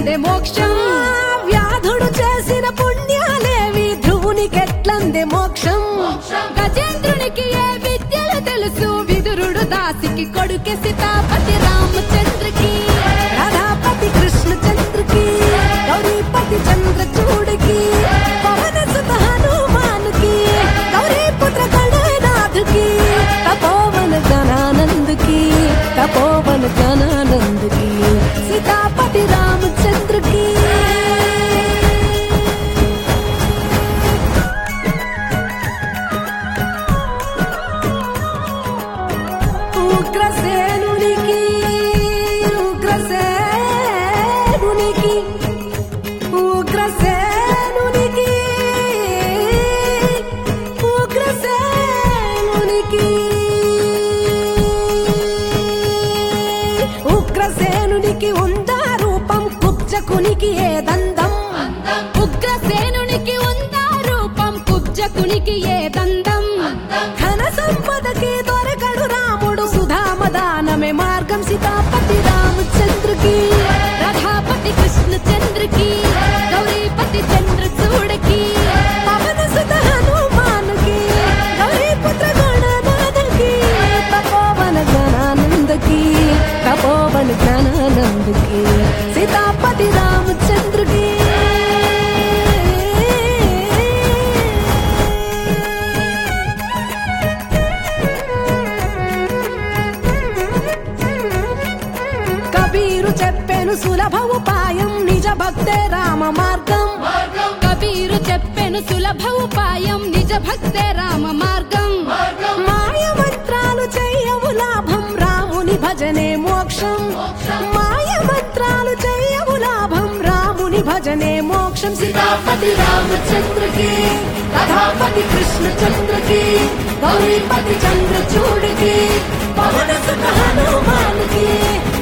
ఎట్లందే మోక్షం వ్యాధుడు చేసిన పుణ్యాలేవి ధ్రువునికెట్లందే మోక్షం గజేంద్రునికి ఏ విద్యలు తెలుసు విదురుడు దాసికి కొడుకే సీతాపతి రామచంద్రకి రాధాపతి కృష్ణచంద్రకి గౌరీపతి చంద్రచూడికి పవన సుత హనుమానుకి గౌరీపుత్ర గణనాథుకి తపోవన గణానందుకి తపోవన గణానందుకి సీతాపతి రామచంద్రకి ఉగ్రసేనునికి ఉగ్రసేనునికి ఉగ్రసేనునికి ఉగ్రసేనునికి ఉగ్రసేనునికి ఉందా రూపం కుబ్జకునికి ఏ దందం ఉగ్రసేనునికి ఉందా రూపం కుబ్జకునికి ఏ దండం ఘన సంపదకి దొరకడు రాముడు సుధామదానమే మార్గం సీతాపతి రామచంద్రకి రథాపతి కృష్ణచంద్రకి గౌరీపతి చంద్రచూడకి పవన సుత హనుమానుకి గౌరీపుత్ర గణనాథకి తపోవన గణానందకి తపోవన గణానందకి సీతాపతి రామచంద్రకి కబీరు చెప్పెను సులభ ఉపాయం నిజ భక్తే రామ మార్గం కబీరు చెప్పెను సులభ ఉపాయం నిజ భక్తే రామ మార్గం మాయ మంత్రాలు చెయ్యవు లాభం రాముని భజనే మోక్షం మాయ మంత్రాలు చెయ్యవు లాభం రాముని భజనే మోక్షం సీతాపతి రామచంద్రకి కథాపతి కృష్ణచంద్రకి గౌరీపతి చంద్రచూడికి పవన సుత హనుమానికి